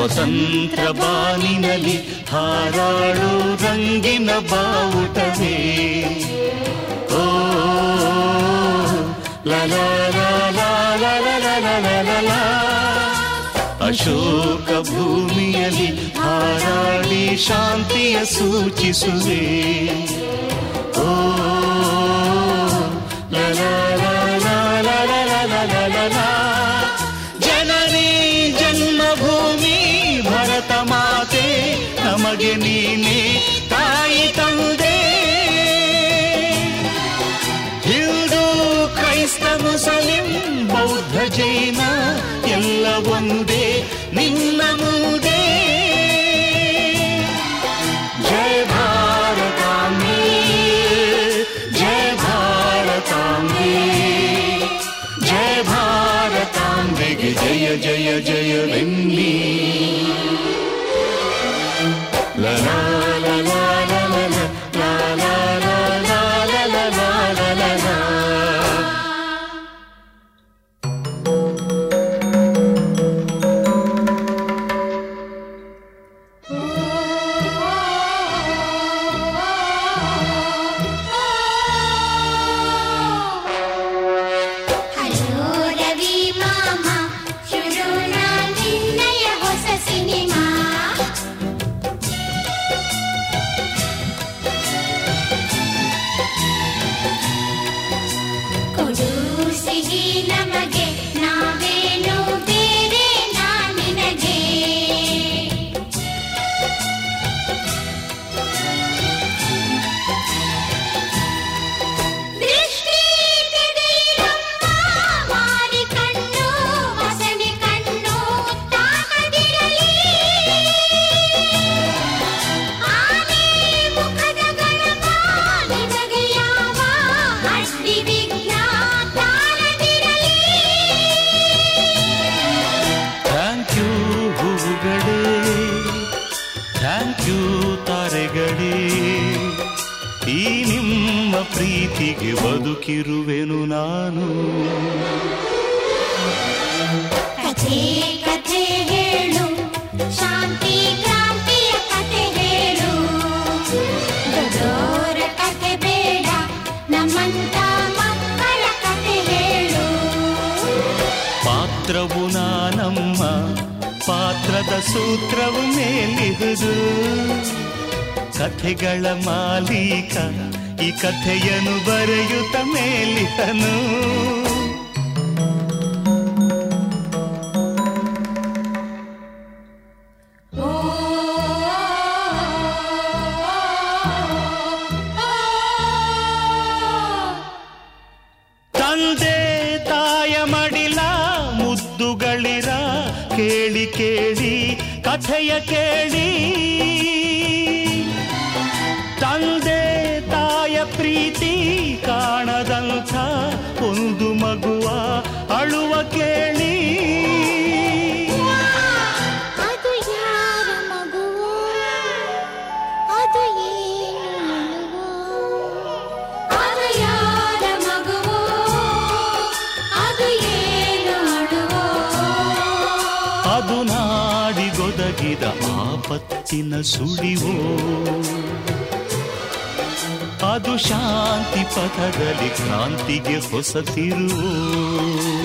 ಸ್ವತಂತ್ರ ಬಾನಿನಲ್ಲಿ ಹಾರಾಡು ರಂಗಿನ ಬಾವುಟವೇ ಓ ಲ ಲ ಲ ಲ ಲ ಲ ಲ ಲ ಲ ಲ ಲ. ಅಶೋಕ ಭೂಮಿಯಲ್ಲಿ ಹಾರಾಡಿ ಶಾಂತಿಯ ಸೂಚಿಸುವೆ ಓ ಲ ಲ ಲ ಲ ಲ ಲ ಲ ಲ ಲ ಲ ಲ. ಜನನಿ ಜನ್ಮಭೂಮಿ ಭರತ ಮಾತೆ ನಮಗೆ ನೀನೆ ತಾಯಿ ತಂದೆ ಹಿಂದೂ ಕ್ರೈಸ್ತ ಮುಸಲಿಂ ಬೌದ್ಧ ಜೈನ ಎಲ್ಲ ಒಂದೇ ನಿನ್ನ ಮುಂದೆ ಜಯ ಭಾರತಾಂಬೆ ಜಯ ಭಾರತಾಂಬೆ ಜಯ ಭಾರತಾಂಬೆಗೆ ಜಯ ಜಯ ಜಯವೆನ್ನಿ ಲ ಲ ಲ ಲ ಲ ಲ ಲ ಲ ಲ ಲ ಲ ಲ ಲ ಲ ಲ ಲ. ಹಲೋ ರವಿ ಮಾಮ ಶುರುನ ನಿನ್ನಯ ಹೊಸ ಸಿನಿಮಾ ಕೊಡು ಸಿಹಿ ನಮಗೆ ನಾವೇನು ಬೇರೆ ನಾ ನಿನಗೆ ದೃಷ್ಟಿ ತೆಗೆಯಿರಮ್ಮ ಮಾರಿ ಕಣ್ಣು ಹಸನೆ ಕಣ್ಣು ತಾಕದಿರಲಿ ಆನೆ ಮುಖದ ಗಣಪ ನಿನಗೆ ಯಾವ ಅಡ್ಡಿ ವಿಘ್ನ ತಾಳದಿರಲಿ ಥ್ಯಾಂಕ್ ಯು ಹೂವುಗಳೇ ಥ್ಯಾಂಕ್ ಯು ತಾರೆಗಳೇ ಈ ನಿಮ್ಮ ಪ್ರೀತಿಗೆ ಬದುಕಿರುವೆನು ನಾನು ಕಥೆ ಕಥೆ ಹೇಳು ಶಾಂತಿ ಕ್ರಾಂತಿಯ ಕಥೆ ಹೇಳು ದೊಡ್ಡೋರ ಕಥೆ ಬೇಡ ನಮ್ಮಂತ ಮಕ್ಕಳ ಕಥೆ ಹೇಳು ಪಾತ್ರವು ನಾನಮ್ಮ ಪಾತ್ರದ ಸೂತ್ರವು ಮೇಲಿಹುದು ಕಥೆಗಳ ಮಾಲೀಕ ಈ ಕಥೆಯನ್ನು ಬರೆಯುತ್ತ ಮೇಲಿಹನು ತಂದೆ ತಾಯ ಮಡಿಲ ಮುದ್ದುಗಳಿರ ಕೇಳಿ ಕೇಳಿ ಕಥೆಯ ಕೇಳಿ ತಂದೆ ತಾಯ ಪ್ರೀತಿ ಕಾಣದಂಥ ಒಂದು ಮಗುವ ಅಳುವ ಕೇಳಿ ಅದು ಯಾರ ಮಗುವೋ ಅದು ಏನು ಅಳುವೋ? ಅದು ಯಾರ ಮಗುವೋ ಅದು ಏನು ಅಳುವೋ? ಅದು ನಾಡಿಗೊದಗಿದ ಆಪತ್ತಿನ ಸುಳಿವೋ ಅದು ಶಾಂತಿ ಪಥದಲ್ಲಿ ಕ್ರಾಂತಿಗೆ ಹೊಸ ತಿರುವೋ